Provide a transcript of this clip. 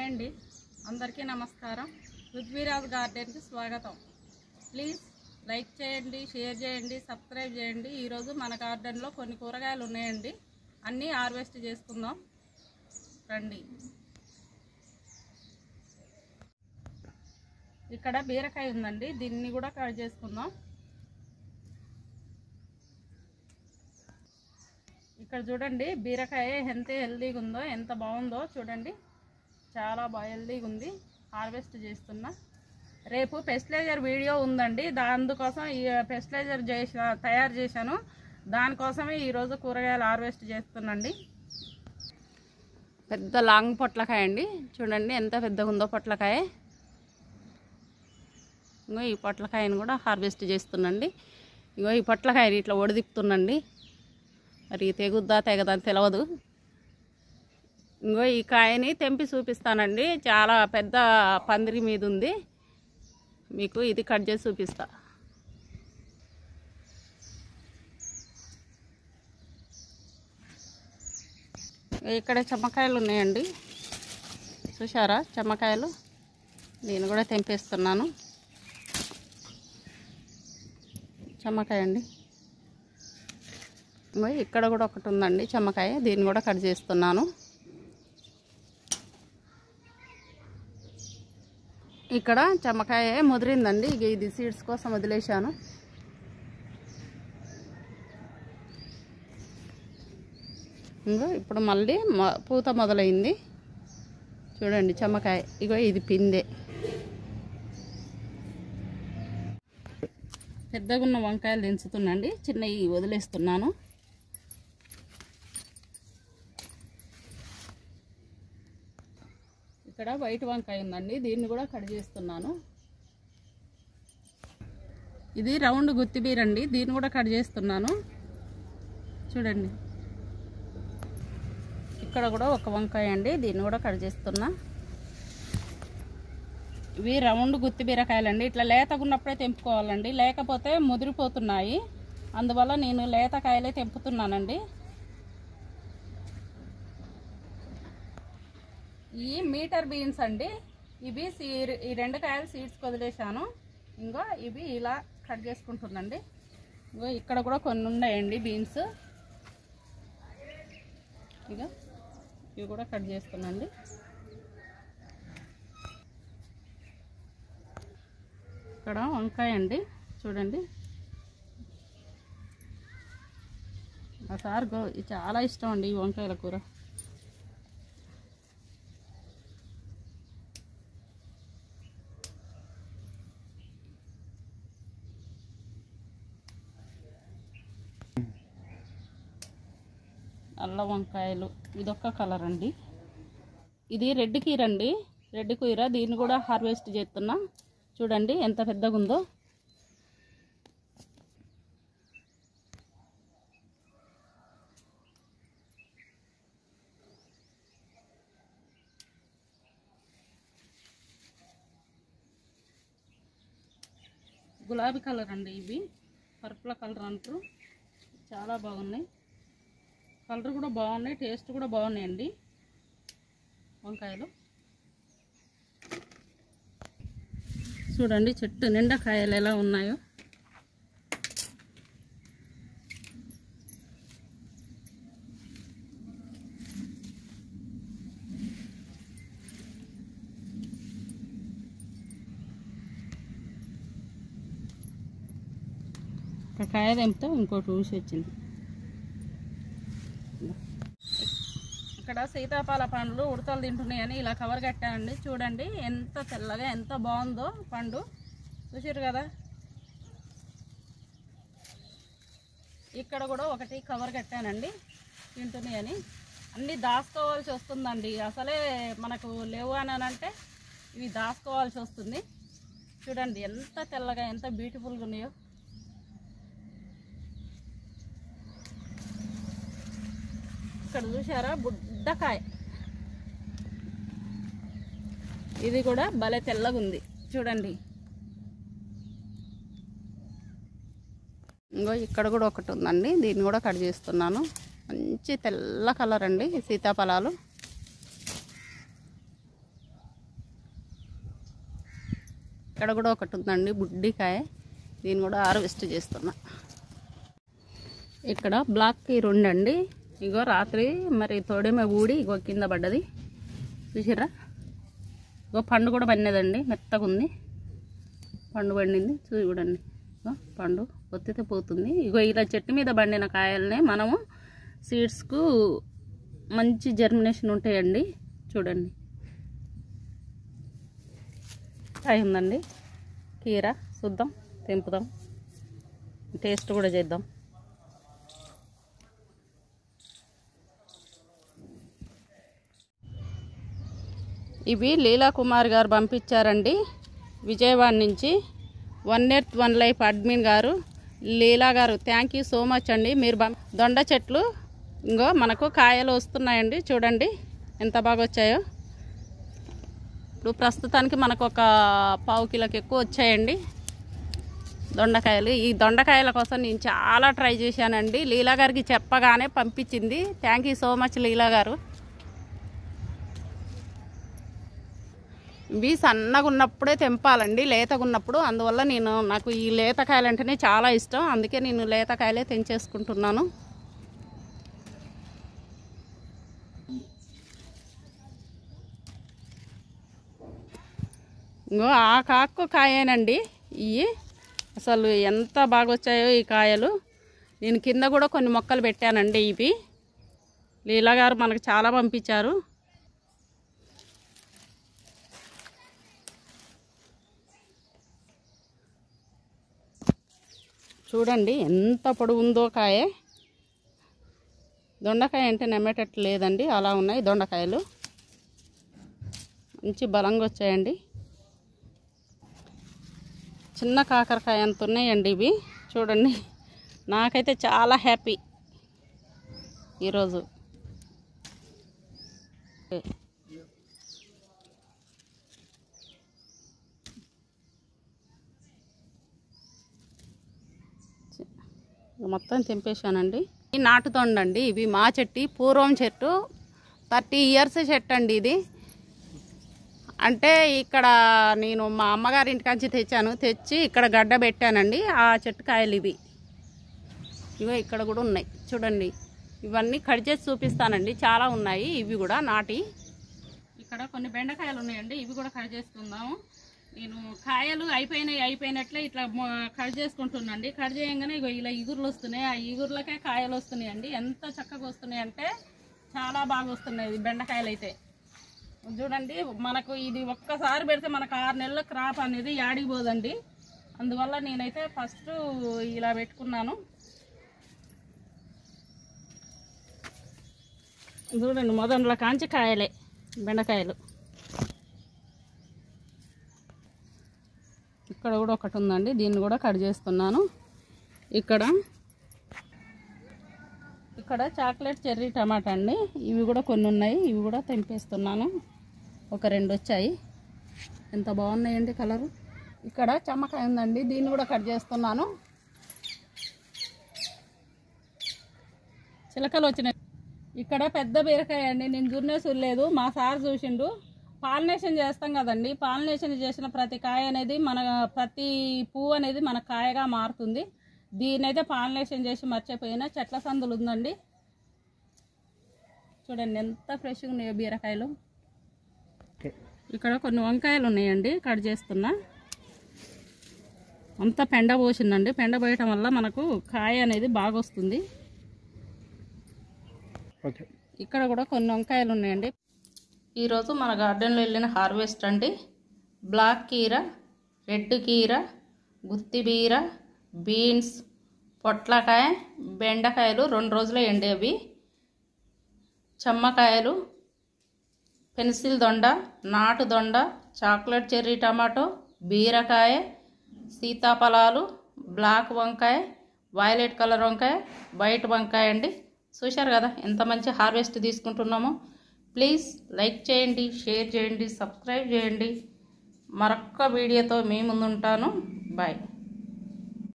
అండి అందరికీ నమస్కారం పృథ్వీరాజ్ గార్డెన్కి స్వాగతం ప్లీజ్ లైక్ చేయండి షేర్ చేయండి సబ్స్క్రైబ్ చేయండి ఈరోజు మన గార్డెన్లో కొన్ని కూరగాయలు ఉన్నాయండి అన్నీ హార్వెస్ట్ చేసుకుందాం రండి ఇక్కడ బీరకాయ ఉందండి దీన్ని కూడా కట్ చేసుకుందాం ఇక్కడ చూడండి బీరకాయ ఎంత హెల్దీగా ఉందో ఎంత బాగుందో చూడండి చాలా బాగా హెల్దీగా ఉంది హార్వెస్ట్ చేస్తున్నా రేపు పెస్టిలైజర్ వీడియో ఉందండి దానికోసం ఈ పెస్టిలైజర్ చేసిన తయారు చేశాను దానికోసమే ఈరోజు కూరగాయలు హార్వెస్ట్ చేస్తున్నాండి పెద్ద లాంగ్ పొట్లకాయ అండి చూడండి ఎంత పెద్దగా ఉందో పొట్లకాయ ఇంకో ఈ పొట్లకాయను కూడా హార్వెస్ట్ చేస్తున్నాండి ఇగో ఈ పొట్లకాయని ఇట్లా ఒడిదిప్పుతున్నాండి మరి తెగుద్దా తెగదా అని తెలియదు ఇంకో ఈ కాయని తెంపి చూపిస్తానండి చాలా పెద్ద పందిరి మీద ఉంది మీకు ఇది కట్ చేసి చూపిస్తా ఇక్కడ చెమ్మకాయలు ఉన్నాయండి చూసారా చెమ్మకాయలు నేను కూడా తెంపేస్తున్నాను చెమ్మకాయ అండి ఇంగో ఇక్కడ కూడా ఒకటి ఉందండి చెమ్మకాయ దీన్ని కూడా కట్ చేస్తున్నాను ఇక్కడ చెమ్మకాయ ముదిరిందండి ఇక ఇది సీడ్స్ కోసం వదిలేశాను ఇంకో ఇప్పుడు మళ్ళీ మ- పూత మొదలైంది చూడండి చెమ్మకాయ ఇగో ఇది పిందె పెద్దగా ఉన్న వంకాయలు దించుతున్నాండి చిన్నవి వదిలేస్తున్నాను ఇక్కడ వైట్ వంకాయ ఉందండి దీన్ని కూడా కట్ చేస్తున్నాను ఇది రౌండ్ గుత్తిబీర అండి దీన్ని కూడా కట్ చేస్తున్నాను చూడండి ఇక్కడ కూడా ఒక వంకాయ అండి దీన్ని కూడా కట్ చేస్తున్నా ఇవి రౌండ్ గుత్తి బీరకాయలండి ఇట్లా లేతగా ఉన్నప్పుడే తెంపుకోవాలండి లేకపోతే ముదిరిపోతున్నాయి అందువల్ల నేను లేత కాయలే తెంపుతున్నానండి ఈ మీటర్ బీన్స్ అండి ఇవి సీ- ఈ రెండు కాయలు సీడ్స్కి వదిలేశాను ఇంకో ఇవి ఇలా కట్ చేసుకుంటుందండి ఇంకో ఇక్కడ కూడా కొన్ని ఉన్నాయండి బీన్స్ ఇక ఇవి కూడా కట్ చేస్తున్నాండి ఇక్కడ వంకాయ అండి చూడండి మా సార్ గో ఇది చాలా ఇష్టం అండి ఈ వంకాయల కూర అల్ల వంకాయలు ఇదొక్క కలర్ అండి ఇది రెడ్ కీర అండి రెడ్ కీర దీన్ని కూడా హార్వెస్ట్ చేస్తున్నా చూడండి ఎంత పెద్దగా ఉందో గులాబీ కలర్ అండి ఇవి పర్పుల్ కలర్ అంటారు చాలా బాగున్నాయి కలర్ కూడా బాగున్నాయి టేస్ట్ కూడా బాగున్నాయండి వంకాయలు చూడండి చెట్టు నిండా కాయలు ఎలా ఉన్నాయో ఒక కాయ తెంపితే ఇంకోటి ఊసి వచ్చింది ఇక్కడ సీతాఫల పండ్లు ఉడతలు తింటున్నాయని ఇలా కవర్ కట్టానండి చూడండి ఎంత తెల్లగా ఎంత బాగుందో పండు చూసారు కదా ఇక్కడ కూడా ఒకటి కవర్ కట్టానండి తింటున్నాయని అన్నీ దాచుకోవాల్సి వస్తుందండి అసలే మనకు లేవు అని అంటే ఇవి దాచుకోవాల్సి వస్తుంది చూడండి ఎంత తెల్లగా ఎంత బ్యూటిఫుల్గా ఉన్నాయో ఇక్కడ చూసారా బుడ్డకాయ ఇది కూడా భలే తెల్లగా ఉంది చూడండి ఇంకో ఇక్కడ కూడా ఒకటి ఉందండి దీన్ని కూడా కట్ చేస్తున్నాను మంచి తెల్ల కలర్ అండి ఈ సీతాఫలాలు ఇక్కడ కూడా ఒకటి ఉందండి బుడ్డికాయ దీన్ని కూడా హార్వెస్ట్ చేస్తున్నా ఇక్కడ బ్లాక్కి రెండు అండి ఇగో రాత్రి మరి తోడేమే ఊడి ఇగో కింద పడ్డది చూసిర్రా ఇగో పండు కూడా పడినదండి మెత్తగా ఉంది పండు పండింది చూసి చూడండి ఇగో పండు ఒత్తితే పోతుంది ఇగో ఇలా చెట్టు మీద పండిన కాయలనే మనము సీడ్స్కు మంచి జర్మినేషన్ ఉంటాయండి చూడండి కాయ ఉందండి కీర చూద్దాం తెంపుదాం టేస్ట్ కూడా చేద్దాం ఇవి లీలా కుమార్ గారు పంపించారండి విజయవాడ నుంచి one earth one life admin గారు లీలా గారు థ్యాంక్ యూ సో మచ్ అండి మీరు పం- దొండ చెట్లు ఇంకో మనకు కాయలు వస్తున్నాయండి చూడండి ఎంత బాగా వచ్చాయో ఇప్పుడు ప్రస్తుతానికి మనకు ఒక పావు కిలోకి ఎక్కువ వచ్చాయండి దొండకాయలు ఈ దొండకాయల కోసం నేను చాలా ట్రై చేశానండి లీలా గారికి చెప్పగానే పంపించింది thank you so much Leela గారు ఇవి సన్నగా ఉన్నప్పుడే తెంపాలండి లేతగా ఉన్నప్పుడు అందువల్ల నేను నాకు ఈ లేతకాయలు అంటేనే చాలా ఇష్టం అందుకే నేను లేతకాయలే తెంచేసుకుంటున్నాను ఇంకో ఆ కాకు కాయేనండి ఇవి అసలు ఎంత బాగా వచ్చాయో ఈ కాయలు నేను కింద కూడా కొన్ని మొక్కలు పెట్టానండి ఇవి లీలా గారు మనకు చాలా పంపించారు చూడండి ఎంత పొడవు ఉందో కాయ దొండకాయ అంటే నమ్మేటట్టు లేదండి అలా ఉన్నాయి దొండకాయలు మంచి బలంగా వచ్చాయండి చిన్న కాకరకాయ అంత ఉన్నాయండి ఇవి చూడండి నాకైతే చాలా హ్యాపీ ఈరోజు ఓకే. మొత్తం తెంపేశానండి ఈ నాటుతోండండి ఇవి మా చెట్టు పూర్వం చెట్టు థర్టీ ఇయర్స్ చెట్టు అండి ఇది అంటే ఇక్కడ నేను మా అమ్మగారి ఇంటికాంచి తెచ్చాను తెచ్చి ఇక్కడ గడ్డ పెట్టానండి ఆ చెట్టు కాయలు ఇవి ఇవో ఇక్కడ కూడా ఉన్నాయి చూడండి ఇవన్నీ కట్ చేసి చూపిస్తానండి చాలా ఉన్నాయి ఇవి కూడా నాటి ఇక్కడ కొన్ని బెండకాయలు ఉన్నాయండి ఇవి కూడా కట్ చేసుకుందాము నేను కాయలు అయిపోయినాయి అయిపోయినట్లే ఇట్లా మొ- కట్ చేసుకుంటున్నాండి కట్ చేయగానే ఇగో ఇలా ఇగుర్లు వస్తున్నాయి ఆ ఇగుర్లకే కాయలు వస్తున్నాయండి ఎంత చక్కగా వస్తున్నాయి అంటే చాలా బాగా వస్తున్నాయి ఈ బెండకాయలు అయితే చూడండి మనకు ఇది ఒక్కసారి పెడితే మనకు ఆరు నెలల క్రాప్ అనేది యాడిపోదండి అందువల్ల నేనైతే ఫస్ట్ ఇలా పెట్టుకున్నాను చూడండి మొదట్లో కాంచి కాయలే బెండకాయలు ఇక్కడ కూడా ఒకటి ఉందండి దీన్ని కూడా కట్ చేస్తున్నాను ఇక్కడ ఇక్కడ చాక్లెట్ చెర్రీ టమాటా అండి ఇవి కూడా కొన్ని ఉన్నాయి ఇవి కూడా తెంపేస్తున్నాను ఒక రెండు వచ్చాయి ఎంత బాగున్నాయండి కలరు ఇక్కడ చెమ్మకాయ ఉందండి దీన్ని కూడా కట్ చేస్తున్నాను చిలకలు వచ్చినాయి ఇక్కడ పెద్ద బీరకాయ అండి నేను జున్నే చూడలేదు మా సార్ చూసిండు పాలినేషన్ చేస్తాం కదండి పాలినేషన్ చేసిన ప్రతి కాయ అనేది మన ప్రతి పువ్వు అనేది మన కాయగా మారుతుంది దీన్నైతే పాలినేషన్ చేసి మర్చిపోయిన చెట్ల సందులు ఉందండి చూడండి ఎంత ఫ్రెష్గా ఉన్నాయో బీరకాయలు ఇక్కడ కొన్ని వంకాయలు ఉన్నాయండి కట్ చేస్తున్నా అంతా పెండ పోసిందండి పెండ పోయటం వల్ల మనకు కాయ అనేది బాగా వస్తుంది ఓకే ఇక్కడ కూడా కొన్ని వంకాయలు ఉన్నాయండి ఈరోజు మన గార్డెన్లో వెళ్ళిన హార్వెస్ట్ అండి బ్లాక్ కీర రెడ్ కీర గుత్తి బీర బీన్స్ పొట్లకాయ బెండకాయలు రెండు రోజులు ఎండేవి చెమ్మకాయలు పెన్సిల్ దొండ నాటు దొండ చాక్లెట్ చెర్రీ టమాటో బీరకాయ సీతాఫలాలు బ్లాక్ వంకాయ వైలెట్ కలర్ వంకాయ వైట్ వంకాయ అండి చూశారు కదా ఎంత మంచి హార్వెస్ట్ తీసుకుంటున్నామో ప్లీజ్ లైక్ చేయండి షేర్ చేయండి సబ్స్క్రైబ్ చేయండి మరొక్క వీడియోతో మీ ముందుంటాను బాయ్